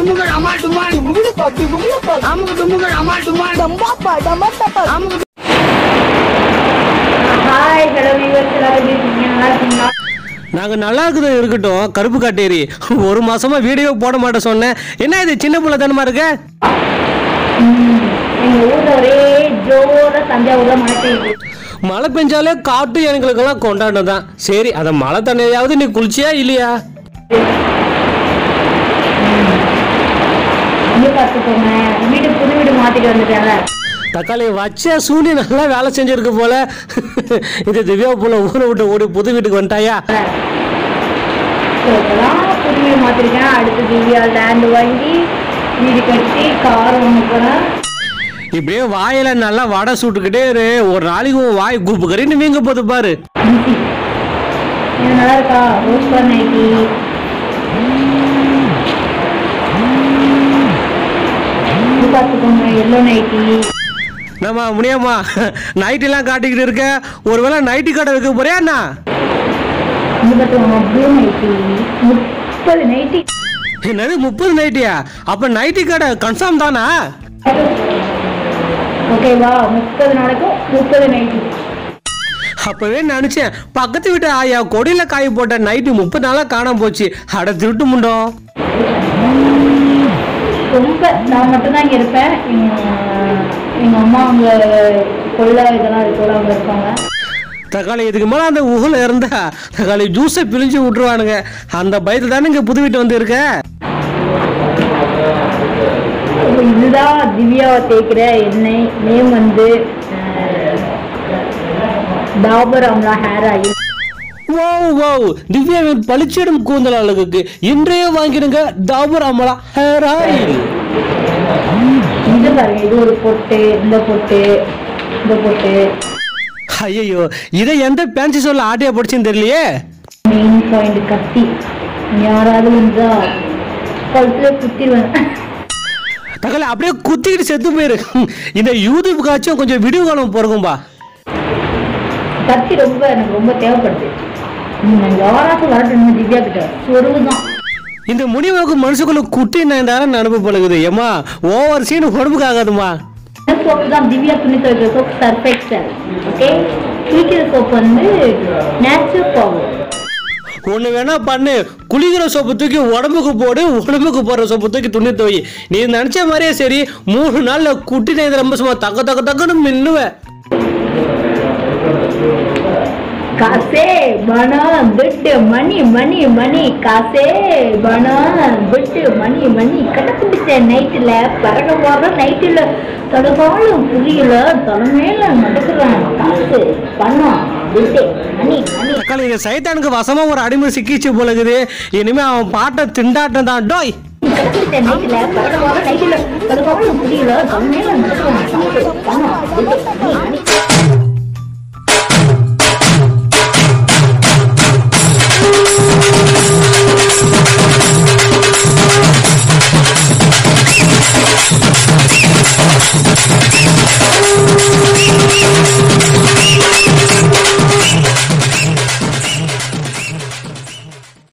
டுமுகள் அமால் டுமால் டுமுகுடு பாட்டு டுமுகுடு பாட்டு அமுகு டுமுகள் அமால் டுமால் டம்பாப்பா டம்பட்டப்பா அமுகு ஹாய் ஹலோ வியூவர்ஸ் எல்லாரும் எப்படி இருக்கீங்க நல்லா இருக்கீங்களா நாங்கள் நல்லா இருக்குது இருக்கட்டும் கருப்பு காட்டேரி ஒரு மாசமா வீடியோ போட மாட்டேன் சொன்னேன் என்ன இது சின்ன புள்ள தனமா இருக்கு எங்க ஊர்ல ஒரே ஜோரா தஞ்சாவூர்ல மழை பெய்யுது மழை பெஞ்சாலே காட்டு எங்களுக்கெல்லாம் கொண்டாட்டம் தான் சரி அந்த மழை தண்ணியாவது நீ குளிச்சியா இல்லையா இங்க பார்த்துக்கோங்க வீடு புது வீடு மாத்திட்டு வந்துட்டாங்க தக்காளி வச்ச சூனி நல்லா வேலை செஞ்சிருக்கு போல இது திவ்யா புள்ள ஊரை விட்டு ஓடி புது வீட்டுக்கு வந்துட்டாயா ஸோ இப்போதான் புது வீடு மாத்திருக்கேன் அடுத்து திவ்யா லேண்ட் வாங்கி வீடு கட்டி கார் வாங்க போறேன் இப்படியே வாயில நல்லா வடை சுட்டுக்கிட்டே இரு ஒரு நாளைக்கு உன் வாய் குப்பு கறின்னு வீங்க போது பாரு இது நல்லா இருக்கா ரோஸ் கலர் நைட்டி இது பார்த்துக்கோங்க எல்லோ நைட்டி நம்ம முடியாமா நைட்டெல்லாம் காட்டிக்கிட்டு இருக்க ஒருவேளை நைட்டி கடை வைக்க போறியா என்ன இது பார்த்துக்கோங்க ப்ளூ நைட்டி முப்பது நைட்டி என்னது முப்பது நைட்டியா அப்ப நைட்டி கடை கன்ஃபார்ம் தானா ஓகேவா முப்பது நாளைக்கும் முப்பது நைட்டி அப்பவே நினைச்சேன் பக்கத்து வீட்டு ஆயா கொடியில காய போட்ட நைட்டு முப்பது நாளா காணாம போச்சு அட திருட்டு முண்டோம் ரொம்ப நான் மட்டும்தான் இங்கே இருப்பேன் எங்கள் அம்மா அவங்க கொள்ளை இதெல்லாம் இருக்கோட அவங்க இருப்பாங்க தக்காளி இதுக்கு மேல அந்த ஊர்ல இருந்தா தக்காளி ஜூஸை பிழிஞ்சு விட்டுருவானுங்க அந்த பயத்துல தானே இங்க புது வீட்டு வந்து இருக்க அப்ப இதுதான் திவ்யாவை தேய்க்கிற எண்ணெய் நேம் வந்து அஹ், டாபர் அம்லா ஹேர் ஆயில் ஓ ஓ திவ்யாவின் பளிச்சிடும் கூந்தல் அழகுக்கு இன்றைய வாங்கிடுங்க டாபர் அமலா ஹேர் ஆயில் இது பாருங்க இது ஒரு பொட்டு இந்த பொட்டு இந்த பொட்டு ஐயோ இதை எந்த பேன்சி சொல்ல ஆட்டியா படிச்சுன்னு தெரியலையே மெயின் பாயிண்ட் கத்தி யாராவது வந்தா கழுத்துல குத்திடுவேன் தக்காளி அப்படியே குத்திக்கிட்டு செத்து போயிரு இந்த யூடியூப்காச்சும் கொஞ்சம் விடிவு காலம் பிறகும்பா கத்தி ரொம்ப எனக்கு ரொம்ப தேவைப்படுது ம், யாராச்சும் வரட்டும் திவ்யா கிட்ட சொருவு தான் இந்த முடிவுக்கு மனுஷக்குள்ள குட்டி நயன்தாரம் அனுப்ப பழகுது ஏமா ஓவர் சீன் உடம்புக்கு ஆகாதுமா சோப்பு தான் திவ்யா துணி துவைக்கிற சோப்பு சர்ஃபெக்சல் ஓகே குளிக்கிற சோப்பு வந்து நேச்சுரல் பவர் ஒண்ணு வேணா பண்ணு குளிக்கிற சோப்பு தூக்கி உடம்புக்கு போடு உடம்புக்கு போடுற சோப்பு தூக்கி துணி துவை நீ நினைச்ச மாதிரியே சரி மூணு நாள்ல குட்டி நயந்த ரொம்ப சும்மா தக்க தக்க தக்கன்னு மின்னுவ காசே பணம் பிட்டு மணி மணி மணி காசே பணம் பிட்டு மணி மணி கண்டுபிடிச்ச நைட்டில் பறக்க போகிற நைட்டில் தடுக்காலும் புரியல தலைமையில நடக்கிறேன் காசு பணம் பிட்டு மணி மணி தக்காளி இந்த சைத்தானுக்கு வசமா ஒரு அடிமை சிக்கிச்சு போலகுது இனிமே அவன் பாட்ட திண்டாட்டம் தான் டோய் கண்டுபிடிச்ச நைட்டில் பறக்க போகிற நைட்டில் தடுக்காலும் புரியல தலைமையில நடக்கிறேன்